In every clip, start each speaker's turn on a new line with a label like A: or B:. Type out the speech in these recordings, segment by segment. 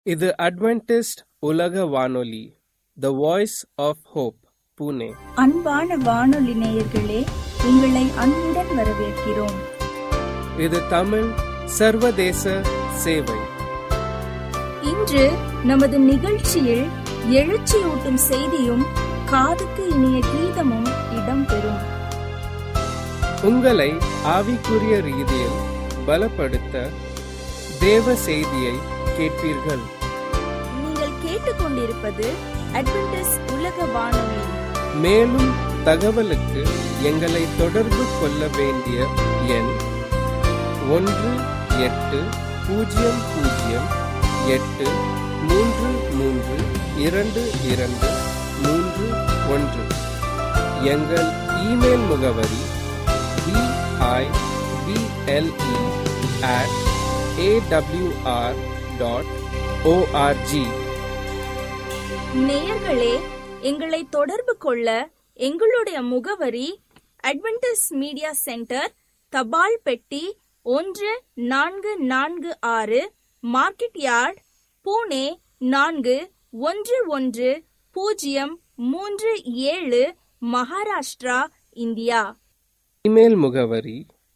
A: இது அட்வென்டிஸ்ட் உலக வானொலி the Voice of Hope Pune
B: அன்பான வானொலி நேயர்களே உங்களை அன்புடன் வரவேற்கிறோம்
A: இது தமிழ் சர்வதேச சேவை
B: இன்று நமது நிகழ்ச்சியில் எழுச்சியூட்டும் செய்தியும் காதுக்கு இனிய கீதமும் இடம்பெறும்
A: உங்களை ஆவிக்குரிய ரீதியில் பலப்படுத்த தேவ செய்தியை கேட்பீர்கள்
B: நீங்கள் கேட்டுக்கொண்டிருப்பது அட்வென்டிஸ் உலக வானொலி
A: மேலும் தகவலுக்கு எங்களை தொடர்பு கொள்ள வேண்டிய எண் ஒன்று எட்டு பூஜ்ஜியம் பூஜ்ஜியம் எட்டு மூன்று மூன்று இரண்டு இரண்டு மூன்று ஒன்று எங்கள் இமெயில் முகவரி B I B L E at AWR dot ORG
B: நேயர்களே எங்களை தொடர்பு கொள்ள எங்களுடைய முகவரி அட்வென்டிஸ் மீடியா சென்டர் தபால் பெட்டி ஒன்று நான்கு நான்கு ஆறு மார்க்கெட் யார்ட் பூனே நான்கு ஒன்று ஒன்று பூஜ்ஜியம் மூன்று ஏழு மகாராஷ்டிரா இந்தியா
A: இமெயில் முகவரி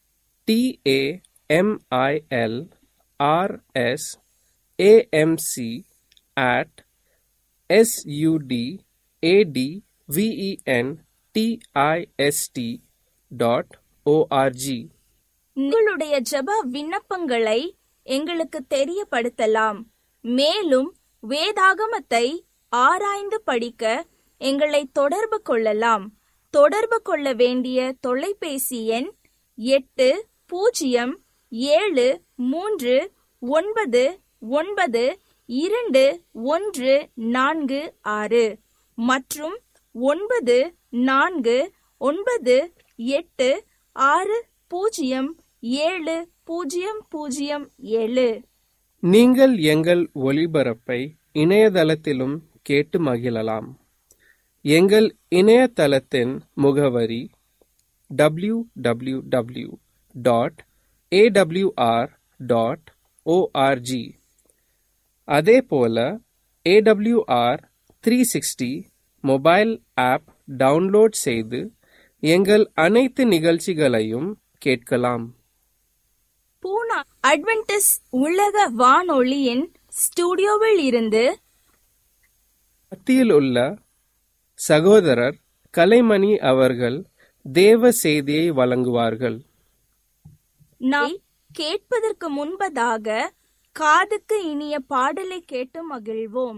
A: T A M I L R S AMC at S U D A D V E N T I S T dot ORG
B: உங்களுடைய ஜெப விண்ணப்பங்களை எங்களுக்கு தெரியப்படுத்தலாம் மேலும் வேதாகமத்தை ஆராய்ந்து படிக்க எங்களை தொடர்பு கொள்ளலாம் தொடர்பு கொள்ள வேண்டிய தொலைபேசி எண் எட்டு பூஜ்ஜியம் ஏழு மூன்று ஒன்பது ஒன்பது இரண்டு ஒன்று நான்கு ஆறு மற்றும் ஒன்பது நான்கு ஒன்பது எட்டு ஆறு பூஜ்ஜியம் ஏழு பூஜ்ஜியம் பூஜ்ஜியம் ஏழு
A: நீங்கள் எங்கள் ஒளிபரப்பை இணையதளத்திலும் கேட்டு மகிழலாம் எங்கள் இணையதளத்தின் முகவரி W W W dot AWR dot ORG அதே போல AWR three sixty mobile app download செய்து எங்கள் அனைத்து நிகழ்ச்சிகளையும் கேட்கலாம்
B: பூனா அட்வென்டிஸ் உலக வானொலியின் ஸ்டுடியோவில் இருந்து
A: மத்தியில் உள்ள சகோதரர் கலைமணி அவர்கள் தேவ செய்தியை வழங்குவார்கள்
B: நாம் கேட்பதற்கு முன்பதாக காதுக்கு இனிய பாடலை கேட்டு மகிழ்வோம்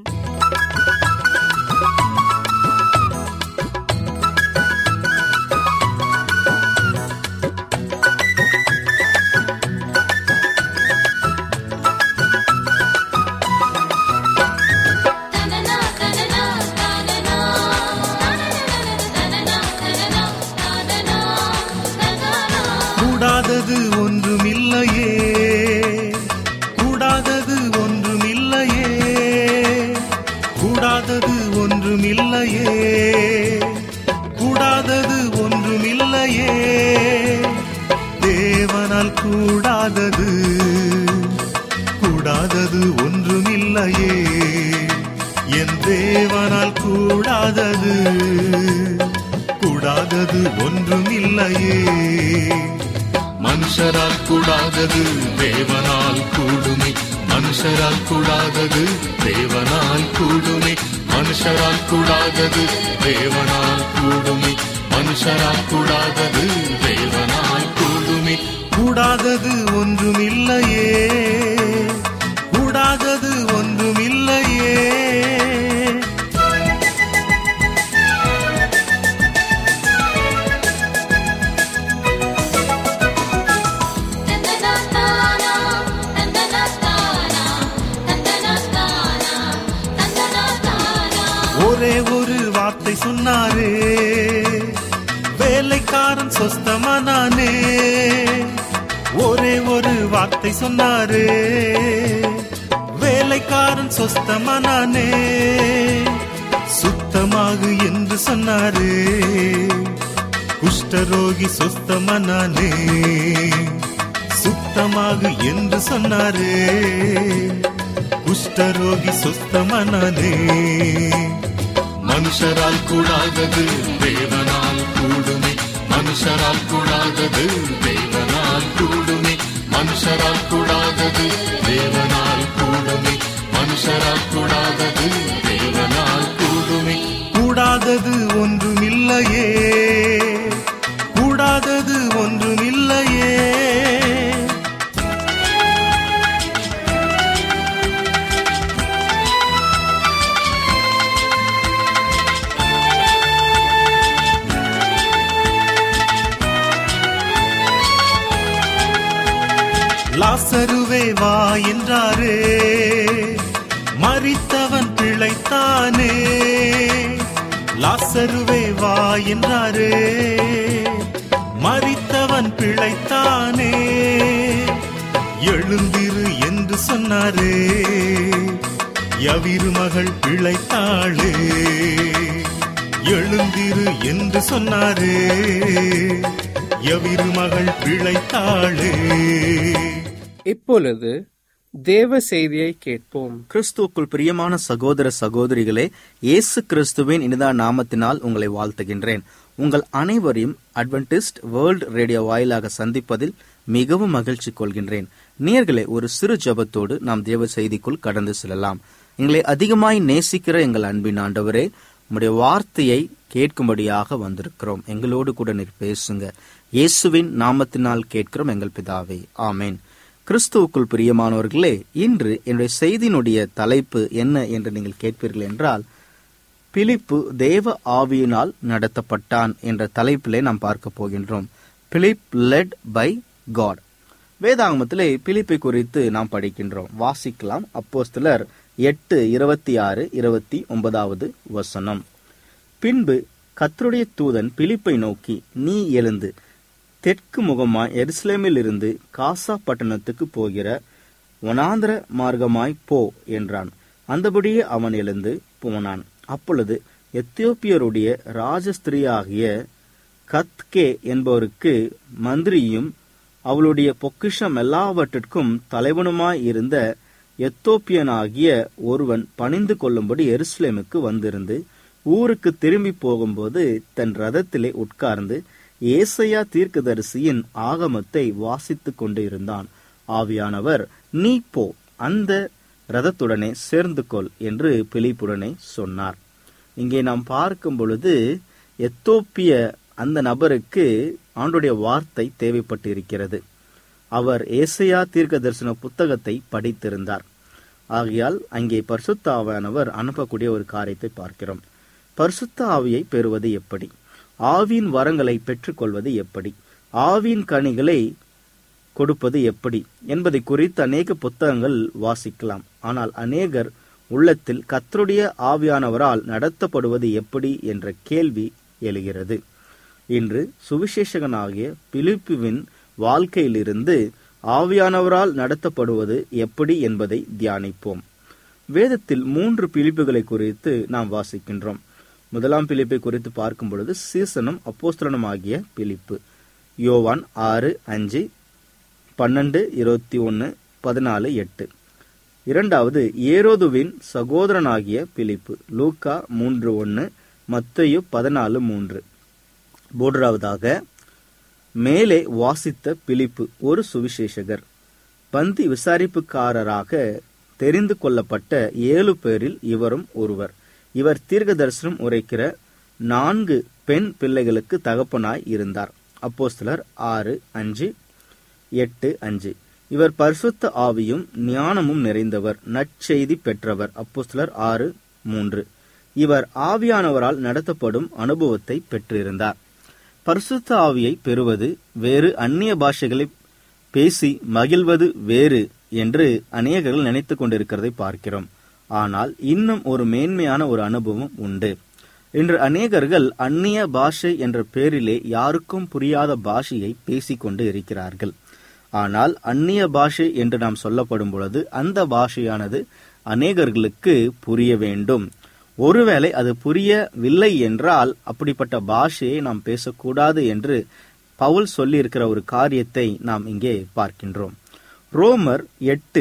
C: கூடாதது ஒன்றுமில்லையே கூடாதது ஒன்றுமில்லையே கூடாதது ஒன்றுமில்லையே கூடாதது ஒன்றுமில்லையே தேவனால் கூடாதது கூடாதது ஒன்றுமில்லையே என் தேவனால் கூடாதது கூடாதது ஒன்றுமில்லையே மனுஷரால் கூடாதது தேவனால் கூடுமே மனுஷரால் கூடாதது தேவனால் கூடுமே மனுஷரால் கூடாதது தேவனால் கூடுமே மனுஷரால் கூடாதது தேவனால் கூடுமே கூடாதது ஒன்றுமில்லையே கூடாதது ஒன்றுமில்லையே ஒரே ஒரு வார்த்தை சொன்னாரே வேலைக்காரன் சொஸ்தமானானே ஒரே ஒரு வார்த்தை சொன்னாரே வேலைக்காரன் சொஸ்தமானானே சுத்தமாகு என்று சொன்னாரே குஷ்டரோகி சொஸ்தமானானே சுத்தமாகு என்று சொன்னாரே குஷ்டரோகி சுஸ்தமனானே மனுஷரால் கூடாதது தேவனால் கூடுமே மனுஷரால் கூடாதது தேவனால் கூடுமே மனுஷரால் கூடாதது தேவனால் கூடுமே மனுஷரால் கூடாதது தேவனால் கூடுமே கூடாதது ஒன்றுமில்லையே கூடாதது ஒன்றுமில்லையே லாசருவே வா என்றாரே மறித்தவன் பிழைத்தானே லாசருவே வா என்றாரே மறித்தவன் பிழைத்தானே எழுந்திரு என்று சொன்னாரே யவிரு மகள் பிழைத்தாளே எழுந்திரு என்று சொன்னாரே யவிரு மகள் பிழைத்தாளே
A: இப்பொழுது தேவ செய்தியை கேட்போம்
D: கிறிஸ்துவுக்குள் பிரியமான சகோதர சகோதரிகளே இயேசு கிறிஸ்துவின் இனிதா நாமத்தினால் உங்களை வாழ்த்துகின்றேன் உங்கள் அனைவரையும் அட்வென்டிஸ்ட் வேர்ல்ட் ரேடியோ வாயிலாக சந்திப்பதில் மிகவும் மகிழ்ச்சி கொள்கின்றேன் நேர்களே ஒரு சிறு ஜெபத்தோடு நாம் தேவ செய்திக்குள் கடந்து செல்லலாம் எங்களை அதிகமாய் நேசிக்கிற எங்கள் அன்பின் ஆண்டவரே உம்முடைய வார்த்தையை கேட்கும்படியாக வந்திருக்கிறோம் எங்களோடு கூட நீர் பேசுங்க இயேசுவின் நாமத்தினால் கேட்கிறோம் எங்கள் பிதாவே ஆமேன் கிறிஸ்துவுக்குள் பிரியமானவர்களே இன்று என்னுடைய செய்தியினுடைய தலைப்பு என்ன என்று நீங்கள் கேட்பீர்கள் என்றால் பிலிப்பு தேவ ஆவியினால் நடத்தப்பட்டான் என்ற தலைப்பிலே நாம் பார்க்க போகின்றோம் பிலிப் லெட் பை காட் வேதாகமத்திலே பிலிப்பை குறித்து நாம் படிக்கின்றோம் வாசிக்கலாம் அப்போஸ்தலர் எட்டு இருபத்தி ஆறு இருபத்தி ஒன்பதாவது வசனம் பின்பு கர்த்தருடைய தூதன் பிலிப்பை நோக்கி நீ எழுந்து தெற்கு முகமாய் எருசலேமில் இருந்து காசா பட்டணத்துக்கு போகிற வனாந்திர மார்க்கமாய் போ என்றான் அந்தபடியே அவன் எழுந்து போனான் அப்பொழுது எத்தியோப்பியருடைய ராஜஸ்திரியாகிய கத்கே என்பவருக்கு மந்திரியும் அவளுடைய பொக்கிஷம் எல்லாவற்றிற்கும் தலைவனுமாய் இருந்த எத்தோப்பியனாகிய ஒருவன் பணிந்து கொள்ளும்படி எருசலேமுக்கு வந்திருந்து ஊருக்கு திரும்பி போகும்போது தன் ரதத்திலே உட்கார்ந்து ஏசையா தீர்க்கதரிசியின் ஆகமத்தை வாசித்துக் கொண்டு இருந்தான் ஆவியானவர் நீ போ அந்த ரதத்துடனே சேர்ந்து கொள் என்று பிலிப்புடனே சொன்னார் இங்கே நாம் பார்க்கும் பொழுது எத்தோப்பிய அந்த நபருக்கு ஆண்டுடைய வார்த்தை தேவைப்பட்டு இருக்கிறது அவர் ஏசையா தீர்க்க தரிசன புத்தகத்தை படித்திருந்தார் ஆகையால் அங்கே பரிசுத்த ஆவியானவர் அனுப்பக்கூடிய ஒரு காரியத்தை பார்க்கிறோம் பரிசுத்த ஆவியை பெறுவது எப்படி ஆவியின் வரங்களை பெற்றுக்கொள்வது எப்படி ஆவியின் கனிகளை கொடுப்பது எப்படி என்பதை குறித்து அநேக புத்தகங்கள் வாசிக்கலாம் ஆனால் அநேகர் உள்ளத்தில் கத்தருடைய ஆவியானவரால் நடத்தப்படுவது எப்படி என்ற கேள்வி எழுகிறது இன்று சுவிசேஷகனாகிய பிலிப்புவின் வாழ்க்கையிலிருந்து ஆவியானவரால் நடத்தப்படுவது எப்படி என்பதை தியானிப்போம் வேதத்தில் மூன்று பிலிப்புகளை குறித்து நாம் வாசிக்கின்றோம் முதலாம் பிலிப்பை குறித்து பார்க்கும் பொழுது சீசனும் அப்போஸ்தலனும் ஆகிய பிலிப்பு யோவான் ஆறு அஞ்சு பன்னெண்டு இருபத்தி ஒன்று பதினாலு எட்டு இரண்டாவது ஏரோதுவின் சகோதரனாகிய பிலிப்பு லூக்கா மூன்று ஒன்று மத்தையு பதினாலு மூன்று மூன்றாவதாக மேலே வாசித்த பிலிப்பு ஒரு சுவிசேஷகர் பந்தி விசாரிப்புக்காரராக தெரிந்து கொள்ளப்பட்ட ஏழு பேரில் இவரும் ஒருவர் இவர் தீர்க்க தரிசனம் உரைக்கிற நான்கு பெண் பிள்ளைகளுக்கு தகப்பனாய் இருந்தார் அப்போஸ்தலர் ஆறு அஞ்சு எட்டு அஞ்சு இவர் பரிசுத்த ஆவியும் ஞானமும் நிறைந்தவர் நற்செய்தி பெற்றவர் அப்போஸ்தலர் ஆறு மூன்று இவர் ஆவியானவரால் நடத்தப்படும் அனுபவத்தை பெற்றிருந்தார் பரிசுத்த ஆவியை பெறுவது வேறு அந்நிய பாஷைகளை பேசி மகிழ்வது வேறு என்று அநேகர்கள் நினைத்துக் கொண்டிருக்கிறதை பார்க்கிறோம் ஆனால் இன்னும் ஒரு மேன்மையான ஒரு அனுபவம் உண்டு இன்று அநேகர்கள் அந்நிய பாஷை என்ற பெயரிலே யாருக்கும் புரியாத பாஷையை பேசிக்கொண்டு இருக்கிறார்கள் ஆனால் அந்நிய பாஷை என்று நாம் சொல்லப்படும் பொழுது அந்த பாஷையானது அநேகர்களுக்கு புரிய வேண்டும் ஒருவேளை அது புரியவில்லை என்றால் அப்படிப்பட்ட பாஷையை நாம் பேசக்கூடாது என்று பவுல் சொல்லியிருக்கிற ஒரு காரியத்தை நாம் இங்கே பார்க்கின்றோம் ரோமர் எட்டு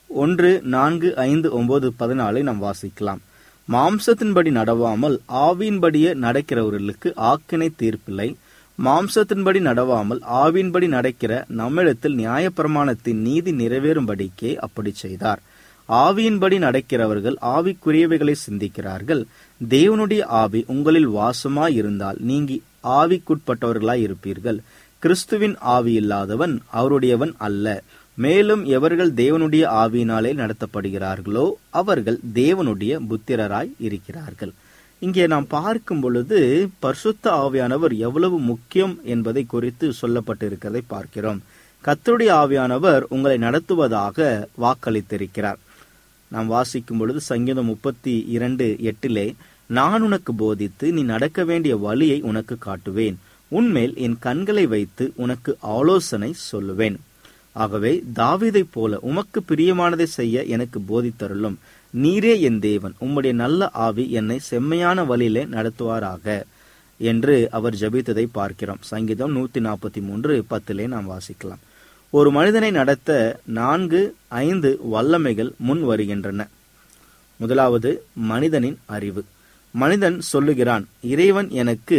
D: ஒன்று நான்கு ஐந்து ஒன்பது பதினாலை நாம் வாசிக்கலாம் மாம்சத்தின்படி நடவாமல் ஆவியின்படியே நடக்கிறவர்களுக்கு ஆக்கினை தீர்ப்பில்லை மாம்சத்தின்படி நடவாமல் ஆவியின்படி நடக்கிற நம்மிடத்தில் நியாயப்பிரமாணத்தின் நீதி நிறைவேறும்படிக்கே அப்படி செய்தார் ஆவியின்படி நடக்கிறவர்கள் ஆவிக்குரியவைகளை சிந்திக்கிறார்கள் தேவனுடைய ஆவி உங்களில் வாசமாய் இருந்தால் நீங்கி ஆவிக்குட்பட்டவர்களாய் இருப்பீர்கள் கிறிஸ்துவின் ஆவி இல்லாதவன் அவருடையவன் அல்ல மேலும் எவர்கள் தேவனுடைய ஆவியினாலே நடத்தப்படுகிறார்களோ அவர்கள் தேவனுடைய புத்திரராய் இருக்கிறார்கள் இங்கே நாம் பார்க்கும் பொழுது பரிசுத்த ஆவியானவர் எவ்வளவு முக்கியம் என்பதை குறித்து சொல்லப்பட்டிருக்கிறதை பார்க்கிறோம் கத்தருடைய ஆவியானவர் உங்களை நடத்துவதாக வாக்களித்திருக்கிறார் நாம் வாசிக்கும் பொழுது சங்கீதம் முப்பத்தி இரண்டு எட்டிலே நான் உனக்கு போதித்து நீ நடக்க வேண்டிய வழியை உனக்கு காட்டுவேன் உன்மேல் என் கண்களை வைத்து உனக்கு ஆலோசனை சொல்லுவேன் ஆகவே தாவீதைப் போல உமக்கு பிரியமானதை செய்ய எனக்கு போதித்தருளும் நீரே என் தேவன் உம்முடைய நல்ல ஆவி என்னை செம்மையான வழியிலே நடத்துவாராக என்று அவர் ஜபித்ததை பார்க்கிறோம் சங்கீதம் நூத்தி நாற்பத்தி மூன்று பத்திலே நாம் வாசிக்கலாம் ஒரு மனிதனை நடத்த நான்கு ஐந்து வல்லமைகள் முன் வருகின்றன முதலாவது மனிதனின் அறிவு மனிதன் சொல்லுகிறான் இறைவன் எனக்கு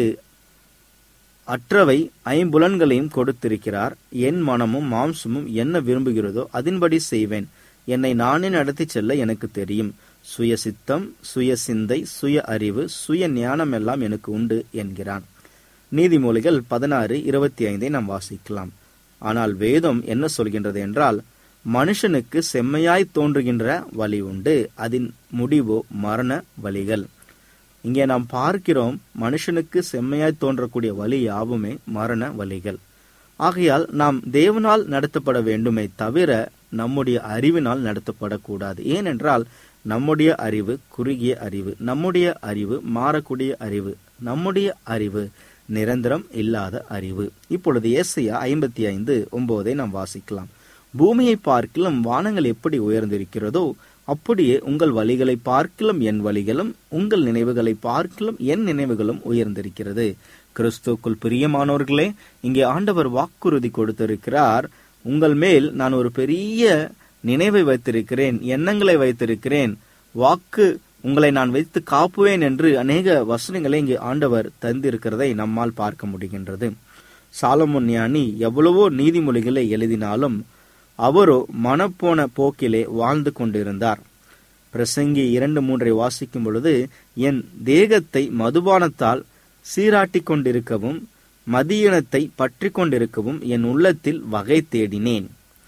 D: அற்றவை ஐம்புலன்களையும் கொடுத்திருக்கிறார் என் மனமும் மாம்சமும் என்ன விரும்புகிறதோ அதன்படி செய்வேன் என்னை நானே நடத்திச் செல்ல எனக்கு தெரியும் சுய சித்தம் சுய சிந்தை சுய அறிவு சுய ஞானம் எல்லாம் எனக்கு உண்டு என்கிறான் நீதிமொழிகள் பதினாறு இருபத்தி ஐந்தை நாம் வாசிக்கலாம் ஆனால் வேதம் என்ன சொல்கின்றது என்றால் மனுஷனுக்கு செம்மையாய் தோன்றுகின்ற வழி உண்டு அதன் முடிவோ மரண வழிகள் இங்கே நாம் பார்க்கிறோம் மனுஷனுக்கு செம்மையாய் தோன்றக்கூடிய வழி யாவுமே மரண வழிகள் ஆகையால் நாம் தேவனால் நடத்தப்பட வேண்டுமே தவிர நம்முடைய அறிவினால் நடத்தப்படக்கூடாது ஏனென்றால் நம்முடைய அறிவு குறுகிய அறிவு நம்முடைய அறிவு மாறக்கூடிய அறிவு நம்முடைய அறிவு நிரந்தரம் இல்லாத அறிவு இப்பொழுது ஏசையா ஐம்பத்தி ஐந்து ஒன்பதை நாம் வாசிக்கலாம் பூமியை பார்க்கிலும் வானங்கள் எப்படி உயர்ந்திருக்கிறதோ அப்படியே உங்கள் வழிகளை பார்க்கிலும் என் வழிகளும் உங்கள் நினைவுகளை பார்க்கிலும் என் நினைவுகளும் உயர்ந்திருக்கிறது கிறிஸ்துக்குள் பிரியமானவர்களே இங்கே ஆண்டவர் வாக்குறுதி கொடுத்திருக்கிறார் உங்கள் மேல் நான் ஒரு பெரிய நினைவை வைத்திருக்கிறேன் எண்ணங்களை வைத்திருக்கிறேன் வாக்கு உங்களை நான் வைத்து காப்புவேன் என்று அநேக வசனங்களை இங்கே ஆண்டவர் தந்திருக்கிறதை நம்மால் பார்க்க முடிகின்றது சாலமோன் ஞானி எவ்வளவோ நீதிமொழிகளை எழுதினாலும் அவரோ மனப்போன போக்கிலே வாழ்ந்து கொண்டிருந்தார் பிரசங்கி இரண்டு மூன்றை வாசிக்கும் பொழுது என் தேகத்தை மதுபானத்தால் சீராட்டிக் கொண்டிருக்கவும் மதியினத்தை பற்றி கொண்டிருக்கவும் என் உள்ளத்தில் வகை தேடினேன்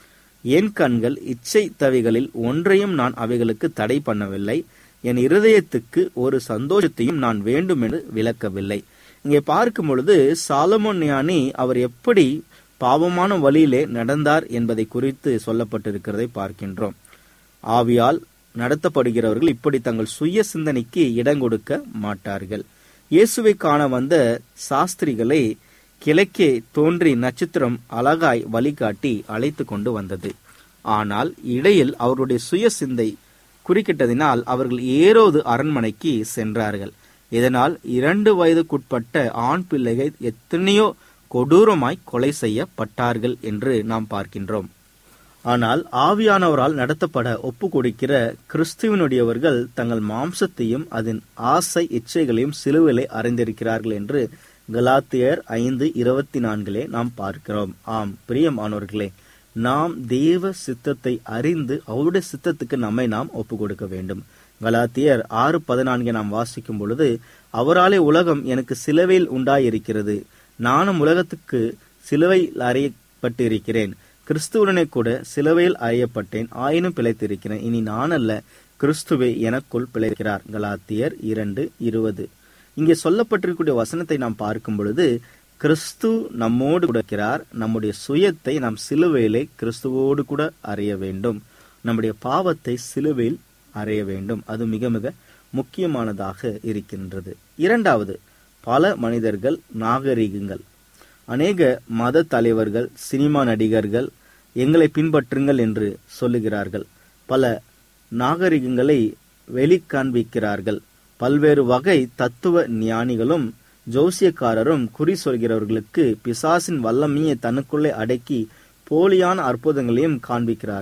D: என் கண்கள் இச்சை தவிகளில் ஒன்றையும் நான் அவைகளுக்கு தடை பண்ணவில்லை என் இருதயத்துக்கு ஒரு சந்தோஷத்தையும் நான் வேண்டும் என்று விளக்கவில்லை இங்கே பார்க்கும் பொழுது சாலமோன் ஞானி அவர் எப்படி பாவமான வழியிலே நடந்தார் என்பதை குறித்து சொல்லப்பட்டிருக்கிறதை பார்க்கின்றோம் ஆவியால் நடத்தப்படுகிறவர்கள் இப்படி தங்கள் சுய சிந்தனைக்கு இடம் கொடுக்க மாட்டார்கள் இயேசுவை காண வந்த சாஸ்திரிகளை கிழக்கே தோன்றி நட்சத்திரம் அழகாய் வழிகாட்டி அழைத்து கொண்டு வந்தது ஆனால் இடையில் அவருடைய சுய சிந்தை குறுக்கிட்டதினால் அவர்கள் ஏரோது அரண்மனைக்கு சென்றார்கள் இதனால் இரண்டு வயதுக்குட்பட்ட ஆண் பிள்ளைகள் எத்தனையோ கொடூரமாய் கொலை செய்யப்பட்டார்கள் என்று நாம் பார்க்கின்றோம் ஆனால் ஆவியானவரால் நடத்தப்பட ஒப்பு கொடுக்கிற கிறிஸ்துவனுடையவர்கள் தங்கள் மாம்சத்தையும் அதன் ஆசை இச்சைகளையும் சிலுவிலை அறிந்திருக்கிறார்கள் என்று கலாத்தியர் ஐந்து இருபத்தி நான்கிலே நாம் பார்க்கிறோம் ஆம் பிரியமானவர்களே நாம் தேவ சித்தத்தை அறிந்து அவருடைய சித்தத்துக்கு நம்மை நாம் ஒப்பு கொடுக்க வேண்டும் கலாத்தியர் ஆறு பதினான்கை நாம் வாசிக்கும் பொழுது அவராலே உலகம் எனக்கு சிலுவையில் உண்டாயிருக்கிறது நானும் உலகத்துக்கு சிலுவையில் அறையப்பட்டு இருக்கிறேன் கிறிஸ்துவுடனே கூட சிலுவையில் அறையப்பட்டேன் ஆயினும் பிழைத்திருக்கிறேன் இனி நான் அல்ல கிறிஸ்துவே எனக்குள் பிழைக்கிறார் கலாத்தியர் இரண்டு இருபது இங்கே சொல்லப்பட்டிருக்கக்கூடிய வசனத்தை நாம் பார்க்கும் பொழுது கிறிஸ்து நம்மோடு கொடுக்கிறார் நம்முடைய சுயத்தை நாம் சிலுவையிலே கிறிஸ்துவோடு கூட அறிய வேண்டும் நம்முடைய பாவத்தை சிலுவையில் அறைய வேண்டும் அது மிக மிக முக்கியமானதாக இருக்கின்றது இரண்டாவது பல மனிதர்கள் நாகரிகங்கள் அநேக மத தலைவர்கள் சினிமா நடிகர்கள் எங்களை பின்பற்றுங்கள் என்று சொல்லுகிறார்கள் பல நாகரிகங்களை வெளிக்காண்பிக்கிறார்கள் பல்வேறு வகை தத்துவ ஞானிகளும் ஜோசியக்காரரும் குறி சொல்கிறவர்களுக்கு பிசாசின் வல்லமையை தனக்குள்ளே அடக்கி போலியான அற்புதங்களையும் காண்பிக்கிறார்கள்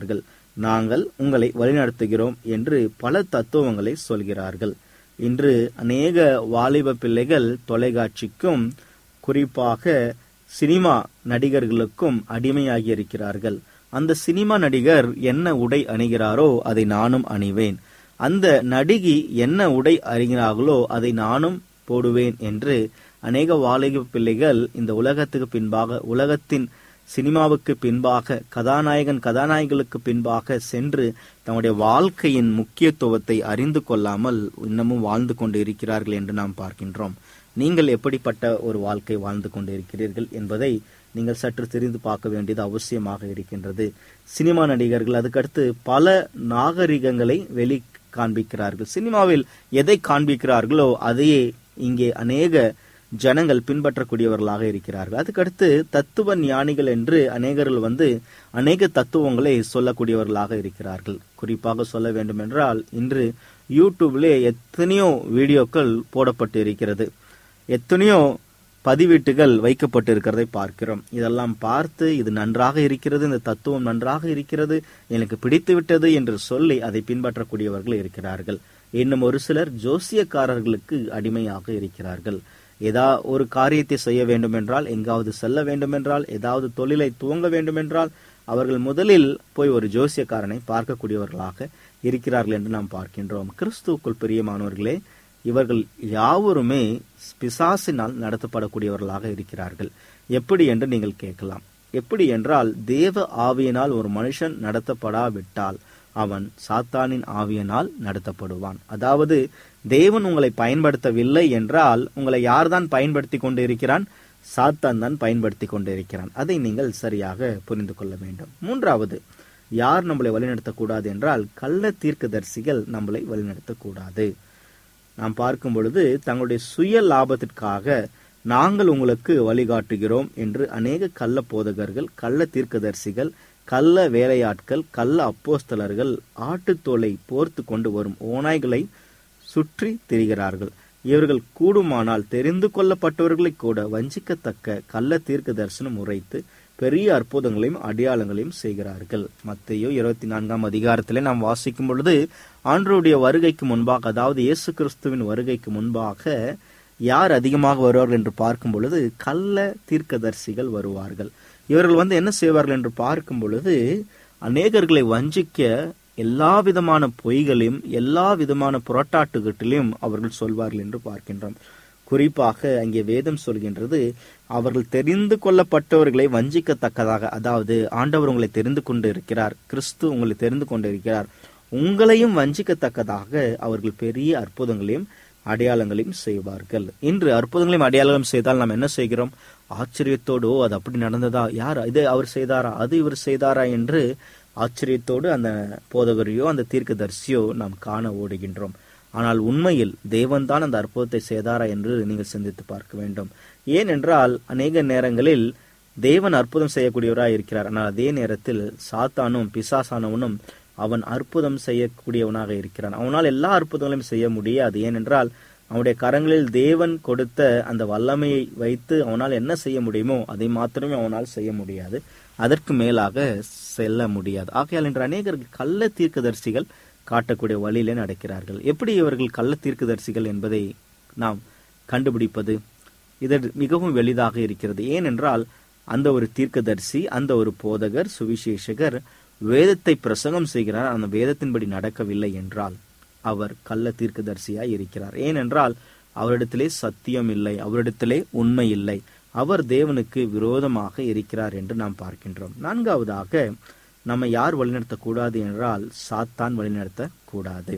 D: நாங்கள் உங்களை வழிநடத்துகிறோம் என்று பல தத்துவங்களை சொல்கிறார்கள் இன்று அநேக வாலிப பிள்ளைகள் தொலைக்காட்சிக்கும் குறிப்பாக சினிமா நடிகர்களுக்கும் அடிமையாகி இருக்கிறார்கள் அந்த சினிமா நடிகர் என்ன உடை அணிகிறாரோ அதை நானும் அணிவேன் அந்த நடிகை என்ன உடை அணிகிறார்களோ அதை நானும் போடுவேன் என்று அநேக வாலிப பிள்ளைகள் இந்த உலகத்துக்கு பின்பாக உலகத்தின் சினிமாவுக்கு பின்பாக கதாநாயகன் கதாநாயகிகளுக்கு பின்பாக சென்று தம்முடைய வாழ்க்கையின் முக்கியத்துவத்தை அறிந்து கொள்ளாமல் இன்னமும் வாழ்ந்து கொண்டு இருக்கிறார்கள் என்று நாம் பார்க்கின்றோம் நீங்கள் எப்படிப்பட்ட ஒரு வாழ்க்கை வாழ்ந்து கொண்டு இருக்கிறீர்கள் என்பதை நீங்கள் சற்று தெரிந்து பார்க்க வேண்டியது அவசியமாக இருக்கின்றது சினிமா நடிகர்கள் அதுக்கடுத்து பல நாகரிகங்களை வெளி காண்பிக்கிறார்கள் சினிமாவில் எதை காண்பிக்கிறார்களோ அதையே இங்கே அநேக ஜனங்கள் பின்பற்றக்கூடியவர்களாக இருக்கிறார்கள் அதுக்கடுத்து தத்துவ ஞானிகள் என்று அநேகர்கள் வந்து அநேக தத்துவங்களை சொல்லக்கூடியவர்களாக இருக்கிறார்கள் குறிப்பாக சொல்ல வேண்டும் என்றால் இன்று யூடியூப்லே எத்தனையோ வீடியோக்கள் போடப்பட்டு இருக்கிறது எத்தனையோ பதிவீட்டுகள் வைக்கப்பட்டு இருக்கிறதை பார்க்கிறோம் இதெல்லாம் பார்த்து இது நன்றாக இருக்கிறது இந்த தத்துவம் நன்றாக இருக்கிறது எனக்கு பிடித்து விட்டது என்று சொல்லி அதை பின்பற்றக்கூடியவர்கள் இருக்கிறார்கள் இன்னும் ஒரு சிலர் ஜோசியக்காரர்களுக்கு அடிமையாக இருக்கிறார்கள் ஏதா ஒரு காரியத்தை செய்ய வேண்டும் என்றால் எங்காவது செல்ல வேண்டும் என்றால் ஏதாவது தொழிலை துவங்க வேண்டும் என்றால் அவர்கள் முதலில் போய் ஒரு ஜோசியக்காரனை பார்க்கக்கூடியவர்களாக இருக்கிறார்கள் என்று நாம் பார்க்கின்றோம் கிறிஸ்துவுக்குள் பிரியமானவர்களே இவர்கள் யாவருமே பிசாசினால் நடத்தப்படக்கூடியவர்களாக இருக்கிறார்கள் எப்படி என்று நீங்கள் கேட்கலாம் எப்படி என்றால் தேவ ஆவியினால் ஒரு மனுஷன் நடத்தப்படாவிட்டால் அவன் சாத்தானின் ஆவியினால் நடத்தப்படுவான் அதாவது தேவன் உங்களை பயன்படுத்தவில்லை என்றால் உங்களை யார்தான் பயன்படுத்தி கொண்டு இருக்கிறான் சாத்தான் தான் பயன்படுத்தி கொண்டு இருக்கிறான் அதை நீங்கள் சரியாக புரிந்து கொள்ள வேண்டும் மூன்றாவது யார் நம்மளை வழிநடத்தக்கூடாது என்றால் கள்ள தீர்க்கதரிசிகள் நம்மளை வழிநடத்தக்கூடாது நாம் பார்க்கும் பொழுது தங்களுடைய சுய லாபத்திற்காக நாங்கள் உங்களுக்கு வழிகாட்டுகிறோம் என்று அநேக கள்ள போதகர்கள் கள்ள தீர்க்கதரிசிகள் கள்ள வேலையாட்கள் கள்ள அப்போஸ்தலர்கள் ஆட்டுத்தோலை போர்த்து கொண்டு வரும் ஓநாய்களை சுற்றி திரிகிறார்கள் இவர்கள் கூடுமானால் தெரிந்து கொள்ளப்பட்டவர்களை கூட வஞ்சிக்கத்தக்க கள்ள தீர்க்க தரிசனம் உரைத்து பெரிய அற்புதங்களையும் அடையாளங்களையும் செய்கிறார்கள் மத்தையோ இருபத்தி நான்காம் அதிகாரத்திலே நாம் வாசிக்கும் பொழுது ஆண்டருடைய வருகைக்கு முன்பாக அதாவது இயேசு கிறிஸ்துவின் வருகைக்கு முன்பாக யார் அதிகமாக வருவார்கள் என்று பார்க்கும் பொழுது கள்ள தீர்க்கதரிசிகள் வருவார்கள் இவர்கள் வந்து என்ன செய்வார்கள் என்று பார்க்கும் பொழுது அநேகர்களை வஞ்சிக்க எல்லா விதமான பொய்களையும் எல்லா விதமான புரட்டாட்டுகட்டிலையும் அவர்கள் சொல்வார்கள் என்று பார்க்கின்றோம் குறிப்பாக அங்கே வேதம் சொல்கின்றது அவர்கள் தெரிந்து கொள்ளப்பட்டவர்களை வஞ்சிக்கத்தக்கதாக அதாவது ஆண்டவர் உங்களை தெரிந்து கொண்டு இருக்கிறார் கிறிஸ்து உங்களை தெரிந்து கொண்டு இருக்கிறார் உங்களையும் வஞ்சிக்கத்தக்கதாக அவர்கள் பெரிய அற்புதங்களையும் அடையாளங்களையும் செய்வார்கள் இன்று அற்புதங்களையும் அடையாளம் செய்தால் நாம் என்ன செய்கிறோம் ஆச்சரியத்தோடு "ஓ, அது அப்படி நடந்ததா யார் இது அவர் செய்தாரா அது இவர் செய்தாரா என்று ஆச்சரியத்தோடு அந்த போதகரையோ அந்த தீர்க்கதரிசியோ நாம் காண ஓடுகின்றோம் ஆனால் உண்மையில் தேவன்தான் அந்த அற்புதத்தை செய்தாரா என்று நீங்கள் சிந்தித்து பார்க்க வேண்டும் ஏனென்றால் அநேக நேரங்களில் தேவன் அற்புதம் செய்யக்கூடியவராய் இருக்கிறார் ஆனால் அதே நேரத்தில் சாத்தானும் பிசாசானவனும் அவன் அற்புதம் செய்யக்கூடியவனாக இருக்கிறான் அவனால் எல்லா அற்புதங்களையும் செய்ய முடியாது ஏனென்றால் அவனுடைய கரங்களில் தேவன் கொடுத்த அந்த வல்லமையை வைத்து அவனால் என்ன செய்ய முடியுமோ அதை மாத்திரமே அவனால் செய்ய முடியாது அதற்கு மேலாக செல்ல முடியாது ஆகையால் இன்று அநேகர்கள் கள்ள தீர்க்கதரிசிகள் காட்டக்கூடிய வழியிலே நடக்கிறார்கள் எப்படி இவர்கள் கள்ள தீர்க்கதரிசிகள் என்பதை நாம் கண்டுபிடிப்பது இது மிகவும் எளிதாக இருக்கிறது ஏனென்றால் அந்த ஒரு தீர்க்கதரிசி அந்த ஒரு போதகர் சுவிசேஷகர் வேதத்தை பிரசங்கம் செய்கிறார் அந்த வேதத்தின்படி நடக்கவில்லை என்றால் அவர் கள்ள தீர்க்கதரிசியாய் இருக்கிறார் ஏனென்றால் அவரிடத்திலே சத்தியம் இல்லை அவரிடத்திலே உண்மை இல்லை அவர் தேவனுக்கு விரோதமாக இருக்கிறார் என்று நாம் பார்க்கின்றோம் நான்காவதாக நம்ம யார் வழிநடத்தக்கூடாது என்றால் சாத்தான் வழிநடத்தக்கூடாது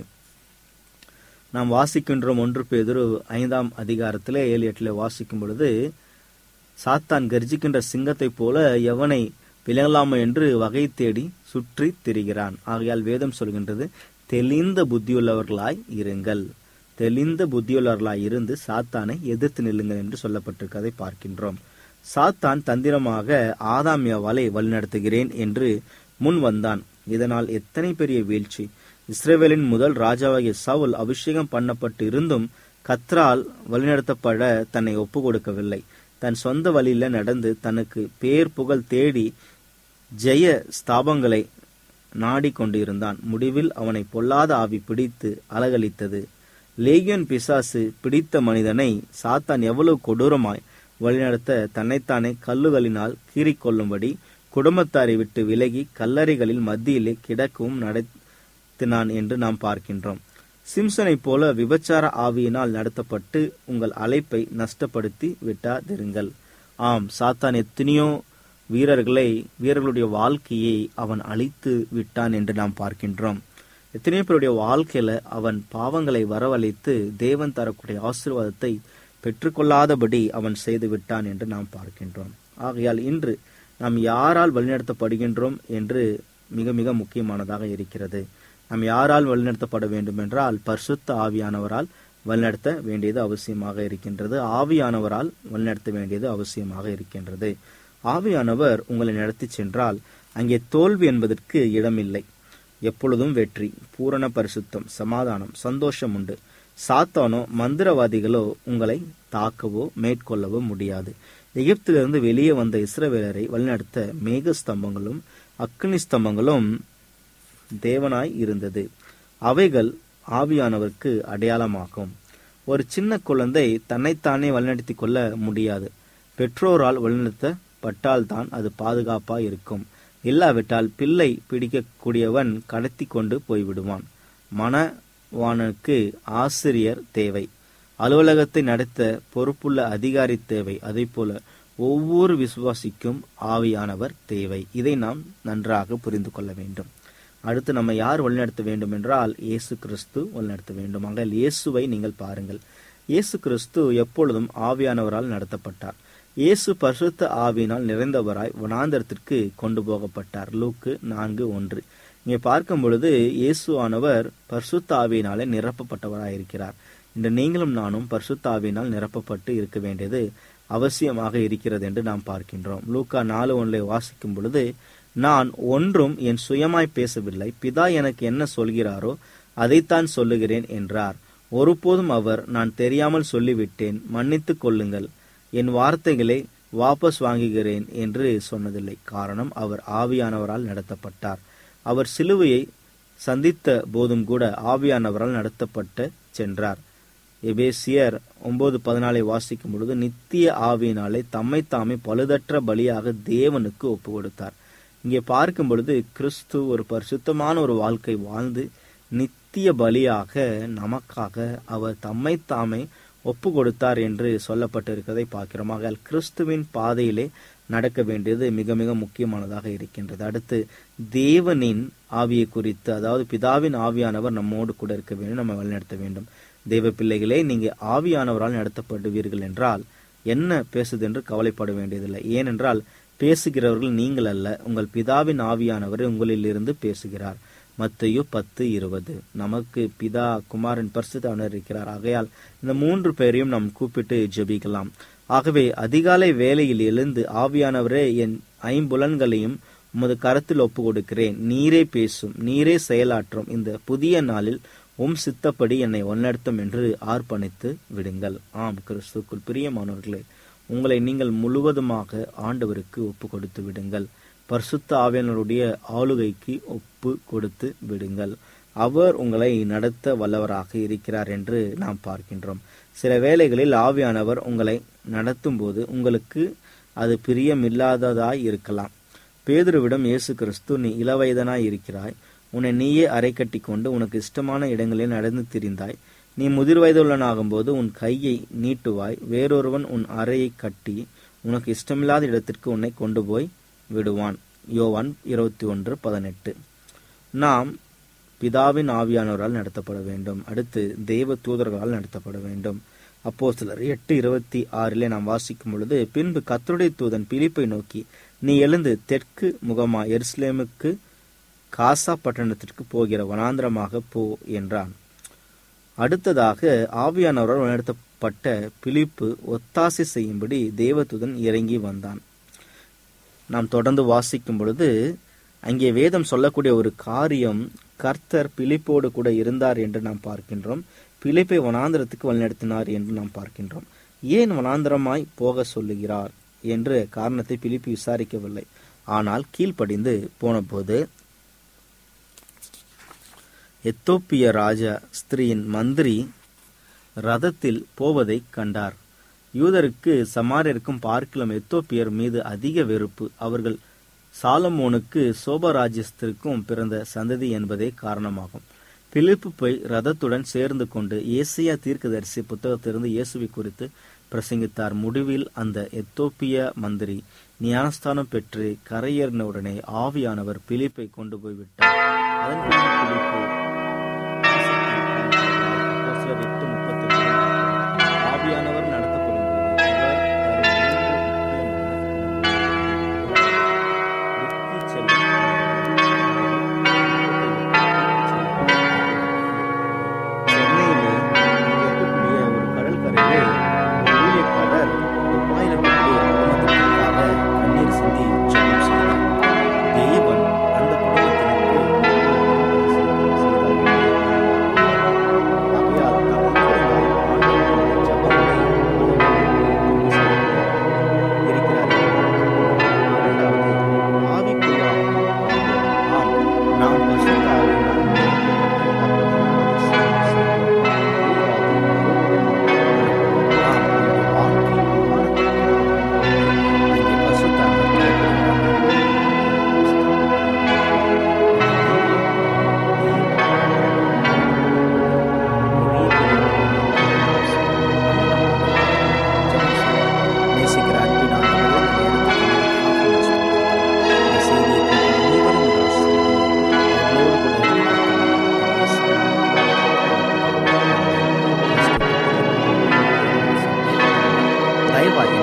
D: நாம் வாசிக்கின்றோம் ஒன்று பேதுரு ஐந்தாம் அதிகாரத்திலே ஏழு எட்டிலே வாசிக்கும் பொழுது சாத்தான் கர்ஜிக்கின்ற சிங்கத்தைப் போல எவனை விளங்கலாமோ என்று வகை தேடி சுற்றி திரிகிறான் ஆகையால் வேதம் சொல்கின்றது தெளிந்த புத்தியுள்ளவர்களாய் இருங்கள் தெளிந்த புத்தியுள்ளவர்களாய் இருந்து சாத்தானை எதிர்த்து நில்லுங்கள் என்று சொல்லப்பட்டிருக்கதை பார்க்கின்றோம் சாத்தான் தந்திரமாக ஆதாம் ஏவாளை வழிநடத்துகிறேன் என்று முன் வந்தான் இதனால் எத்தனை பெரிய வீழ்ச்சி இஸ்ரேவேலின் முதல் ராஜாவாகிய சவுல் அபிஷேகம் பண்ணப்பட்டு இருந்தும் கத்ரால் வழிநடத்தப்பட தன்னை ஒப்பு கொடுக்கவில்லை தன் சொந்த வழியில நடந்து தனக்கு பேர் புகழ் தேடி ஜெய ஸ்தாபங்களை நாடிக் கொண்டிருந்தான் முடிவில் அவனை பொல்லாத ஆவி பிடித்து அலகழித்தது லேகியன் பிசாசு பிடித்த மனிதனை சாத்தான் எவ்வளவு கொடூரமாய் வழிநடத்த தன்னைத்தானே கல்லுகளினால் கீறிக்கொள்ளும்படி குடும்பத்தாரை விட்டு விலகி கல்லறைகளில் மத்தியிலே கிடக்கவும் நடத்தினான் என்று நாம் பார்க்கின்றோம் சிம்சனைப் போல விபச்சார ஆவியினால் நடத்தப்பட்டு உங்கள் அழைப்பை நஷ்டப்படுத்தி விட்டாதிருங்கள் ஆம் சாத்தான் எத்தனையோ வீரர்களை வீரர்களுடைய வாழ்க்கையை அவன் அழித்து விட்டான் என்று நாம் பார்க்கின்றோம் எத்தனையோ பேருடைய வாழ்க்கையில அவன் பாவங்களை வரவழைத்து தேவன் தரக்கூடிய ஆசீர்வாதத்தை பெற்றுக்கொள்ளாதபடி அவன் செய்து விட்டான் என்று நாம் பார்க்கின்றோம் ஆகையால் இன்று நாம் யாரால் வழிநடத்தப்படுகின்றோம் என்று மிக மிக முக்கியமானதாக இருக்கிறது நாம் யாரால் வழிநடத்தப்பட வேண்டும் என்றால் பரிசுத்த ஆவியானவரால் வழிநடத்த வேண்டியது அவசியமாக இருக்கின்றது ஆவியானவரால் வழிநடத்த வேண்டியது அவசியமாக இருக்கின்றது ஆவியானவர் உங்களை நடத்தி சென்றால் அங்கே தோல்வி என்பதற்கு இடமில்லை எப்பொழுதும் வெற்றி பூரண பரிசுத்தம் சமாதானம் சந்தோஷம் உண்டு சாத்தானோ மந்திரவாதிகளோ உங்களை தாக்கவோ மேற்கொள்ளவோ முடியாது எகிப்திலிருந்து வெளியே வந்த இஸ்ரவேலரை வழிநடத்த மேக ஸ்தம்பங்களும் அக்னி ஸ்தம்பங்களும் தேவனாய் இருந்தது அவைகள் ஆவியானவருக்கு அடையாளமாகும் ஒரு சின்ன குழந்தை தன்னைத்தானே வழிநடத்திக் கொள்ள முடியாது பெற்றோரால் வழிநடத்தப்பட்டால்தான் அது பாதுகாப்பா இருக்கும் இல்லாவிட்டால் பிள்ளை பிடிக்கக்கூடியவன் கடத்தி கொண்டு போய்விடுவான் மனவானுக்கு ஆசிரியர் தேவை அலுவலகத்தை நடத்த பொறுப்புள்ள அதிகாரி தேவை அதே போல ஒவ்வொரு விசுவாசிக்கும் ஆவியானவர் தேவை இதை நாம் நன்றாக புரிந்து கொள்ள வேண்டும் அடுத்து நம்ம யார் வழிநடத்த வேண்டும் என்றால் இயேசு கிறிஸ்து வழிநடத்த வேண்டும் ஆக இயேசுவை நீங்கள் பாருங்கள் இயேசு கிறிஸ்து எப்பொழுதும் ஆவியானவரால் நடத்தப்பட்டார் இயேசு பரிசுத்த ஆவியினால் நிறைந்தவராய் வனாந்தரத்திற்கு கொண்டு போகப்பட்டார் லூக்கு நான்கு ஒன்று இங்கே பார்க்கும் பொழுது இயேசுவானவர் பரிசுத்த ஆவியினாலே நிரப்பப்பட்டவராயிருக்கிறார் இன்று நீங்களும் நானும் பரிசுத்த ஆவியினால் நிரப்பப்பட்டு இருக்க வேண்டியது அவசியமாக இருக்கிறது என்று நாம் பார்க்கின்றோம் லூக்கா நாலு ஒன்றை வாசிக்கும் பொழுது நான் ஒன்றும் என் சுயமாய் பேசவில்லை பிதா எனக்கு என்ன சொல்கிறாரோ அதைத்தான் சொல்லுகிறேன் என்றார் ஒருபோதும் அவர் நான் தெரியாமல் சொல்லிவிட்டேன் மன்னித்துக் கொள்ளுங்கள் என் வார்த்தைகளை வாபஸ் வாங்குகிறேன் என்று சொன்னதில்லை காரணம் அவர் ஆவியானவரால் நடத்தப்பட்டார் அவர் சிலுவையை சந்தித்த போதும் கூட ஆவியானவரால் நடத்தப்பட்டு சென்றார் எபேசியர் ஒன்பது பதினாலை வாசிக்கும் பொழுது நித்திய ஆவியினாலே தம்மை தாமே பழுதற்ற பலியாக தேவனுக்கு ஒப்பு கொடுத்தார் இங்கே பார்க்கும் பொழுது கிறிஸ்து ஒரு பரிசுத்தமான ஒரு வாழ்க்கை வாழ்ந்து நித்திய பலியாக நமக்காக அவர் தம்மை தாமே ஒப்பு கொடுத்தார் என்று சொல்லப்பட்டிருக்கிறதை பார்க்கிறோம் ஆகையால் கிறிஸ்துவின் பாதையிலே நடக்க வேண்டியது மிக மிக முக்கியமானதாக இருக்கின்றது அடுத்து தேவனின் ஆவியை குறித்து அதாவது பிதாவின் ஆவியானவர் நம்மோடு கூட இருக்க வேண்டும் நம்ம வழிநடத்த வேண்டும் தெய்வ பிள்ளைகளே நீங்க ஆவியானவரால் நடத்தப்படுவீர்கள் என்றால் என்ன பேசுது என்று கவலைப்பட வேண்டியதில்லை ஏனென்றால் பேசுகிறவர்கள் நீங்கள் அல்ல உங்கள் பிதாவின் ஆவியானவர் உங்களில் இருந்து பேசுகிறார் மத்தையு பத்து இருபது நமக்கு பிதா குமாரன் பரிசுத்தவனர் இருக்கிறார் ஆகையால் இந்த மூன்று பேரையும் நாம் கூப்பிட்டு ஜெபிக்கலாம் ஆகவே அதிகாலை வேளையில் எழுந்து ஆவியானவரே என் ஐம்புலன்களையும் உமது கரத்தில் ஒப்பு கொடுக்கிறேன் நீரே பேசும் நீரே செயலாற்றும் இந்த புதிய நாளில் உம் சித்தப்படி என்னை ஒன்னடத்தும் என்று ஆர்ப்பணித்து விடுங்கள் ஆம் கிறிஸ்துக்குள் பிரியமானவர்களே உங்களை நீங்கள் முழுவதுமாக ஆண்டவருக்கு ஒப்பு கொடுத்து விடுங்கள் பரிசுத்த ஆவியானவருடைய ஆளுகைக்கு ஒப்பு கொடுத்து விடுங்கள் அவர் உங்களை நடத்த வல்லவராக இருக்கிறார் என்று நாம் பார்க்கின்றோம் சில வேளைகளில் ஆவியானவர் உங்களை நடத்தும் போது உங்களுக்கு அது பிரியமில்லாததாய் இருக்கலாம் பேதுருவிடம் இயேசு கிறிஸ்து நீ இளவயதனாய் இருக்கிறாய் உன்னை நீயே அரை கட்டி கொண்டு உனக்கு இஷ்டமான இடங்களில் நடந்து திரிந்தாய் நீ முதிர் வயதுள்ளனாகும்போது உன் கையை நீட்டுவாய் வேறொருவன் உன் அறையை கட்டி உனக்கு இஷ்டமில்லாத இடத்திற்கு உன்னை கொண்டு போய் விடுவான் யோவான் இருபத்தி ஒன்று பதினெட்டு நாம் பிதாவின் ஆவியானவரால் நடத்தப்பட வேண்டும் அடுத்து தெய்வ தூதர்களால் நடத்தப்பட வேண்டும் அப்போ சிலர் எட்டு இருபத்தி ஆறிலே நாம் வாசிக்கும் பொழுது பின்பு கத்தருடைய தூதன் பிலிப்பை நோக்கி நீ எழுந்து தெற்கு முகமா எருசலேமுக்கு காசா பட்டணத்திற்கு போகிற வனாந்திரமாக போ என்றான் அடுத்ததாக ஆவியானவரால் நடத்தப்பட்ட பிலிப்பு ஒத்தாசை செய்யும்படி தேவதூதன் இறங்கி வந்தான் நாம் தொடர்ந்து வாசிக்கும் பொழுது அங்கே வேதம் சொல்லக்கூடிய ஒரு காரியம் கர்த்தர் பிலிப்போடு கூட இருந்தார் என்று நாம் பார்க்கின்றோம் பிலிப்பை வனாந்திரத்துக்கு வழிநடத்தினார் என்று நாம் பார்க்கின்றோம் ஏன் வனாந்திரமாய் போக சொல்லுகிறார் என்று காரணத்தை பிலிப்பி விசாரிக்கவில்லை ஆனால் கீழ்ப்படிந்து போனபோது எத்தோப்பிய ராஜா ஸ்திரீயின் மந்திரி ரதத்தில் போவதைக் கண்டார் யூதருக்கு சமாரியருக்கும் பார்க்கிலும் எத்தோப்பியர் மீது அதிக வெறுப்பு அவர்கள் சாலமோனுக்கு சோபராஜ்யத்திற்கும் பிறந்த சந்ததி என்பதே காரணமாகும் பிலிப்பு போய் ரதத்துடன் சேர்ந்து கொண்டு ஏசியா தீர்க்கதரிசி புத்தகத்திலிருந்து இயேசுவை குறித்து பிரசங்கித்தார் முடிவில் அந்த எத்தோப்பிய மந்திரி ஞானஸ்தானம் பெற்று கரையேறின உடனே ஆவியானவர் பிலிப்பை கொண்டு போய் விட்டார் அதன் பின்னர் பிலிப்பு அப்போஸ்தலர் எட்டு முப்பத்தி ஆவியானவர் நடத்தப்படும் போது அவர் தரும் மூன்று முக்கியமான விட்டுச் செல்லும் சென்னையிலே இங்கே இருக்கக்கூடிய ஒரு கடற்கரையிலே ஒரு ஊழியக்காரர் துபாயில் இருக்கக்கூடிய குடும்பத்திற்காக கண்ணீர் சிந்தி ஜெபம் செய்தார் தேவன் அந்த குடும்பத்தினருக்கு ஆகையால் தனது குடும்பம் ஆண்டவருடைய ஜெபங்களை இருக்கிறார்கள் இரண்டாவது ஆவிக்குள்ளாக ஆம் நாம் பசுத்த ஆவியினால் தயவாக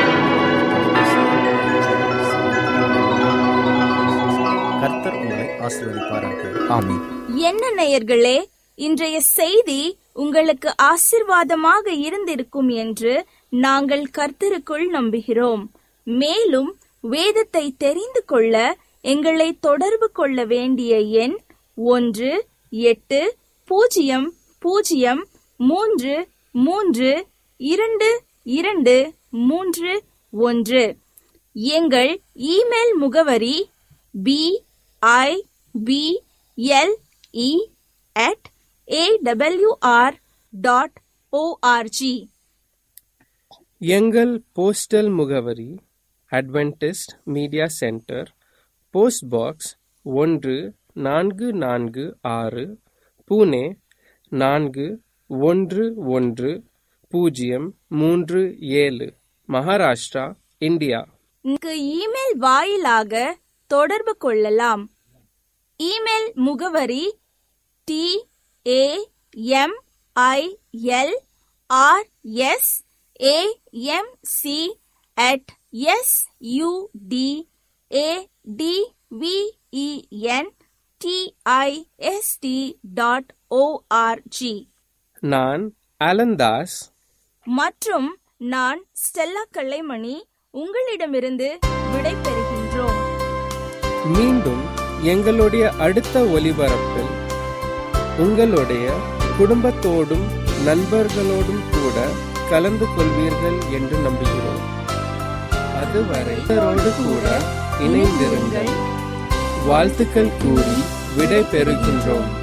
D: கர்த்தர் உங்களை ஆசீர்வதிப்பாராக ஆமென்
B: என்ன நேயர்களே இன்றைய செய்தி உங்களுக்கு ஆசிர்வாதமாக இருந்திருக்கும் என்று நாங்கள் கர்த்தருக்குள் நம்புகிறோம் மேலும் வேதத்தை தெரிந்து கொள்ள எங்களை தொடர்பு கொள்ள வேண்டிய எண் ஒன்று எட்டு பூஜ்ஜியம் பூஜ்ஜியம் மூன்று மூன்று இரண்டு இரண்டு மூன்று ஒன்று எங்கள் இமெயில் முகவரி B I B L E at AWR dot ORG
A: எங்கள் போஸ்டல் முகவரி Adventist Media Centre post box ஒன்று நான்கு நான்கு ஆறு புனே நான்கு ஒன்று ஒன்று பூஜ்ஜியம் மூன்று ஏழு மகாராஷ்டிரா இந்தியா
B: இங்கு இமெயில் வாயிலாக தொடர்பு கொள்ளலாம் இமெயில் முகவரி T A M I L R S A M C at S U D A D V E N T I S T dot ORG
A: நான் அலந்தாஸ்
B: மற்றும் நான் ஸ்டெல்லா கல்லைமணி உங்களிடமிருந்து விடை பெறுகின்றோம்
A: மீண்டும் எங்களுடைய அடுத்த ஒலிபரப்பில் உங்களுடைய குடும்பத்தோடும் நண்பர்களோடும் கூட கலந்து கொள்வீர்கள் என்று நம்புகிறோம் அதுவரை இவரோடு கூட இணைந்திருங்கள் வாழ்த்துக்கள் கூறி விடை பெறுகின்றோம்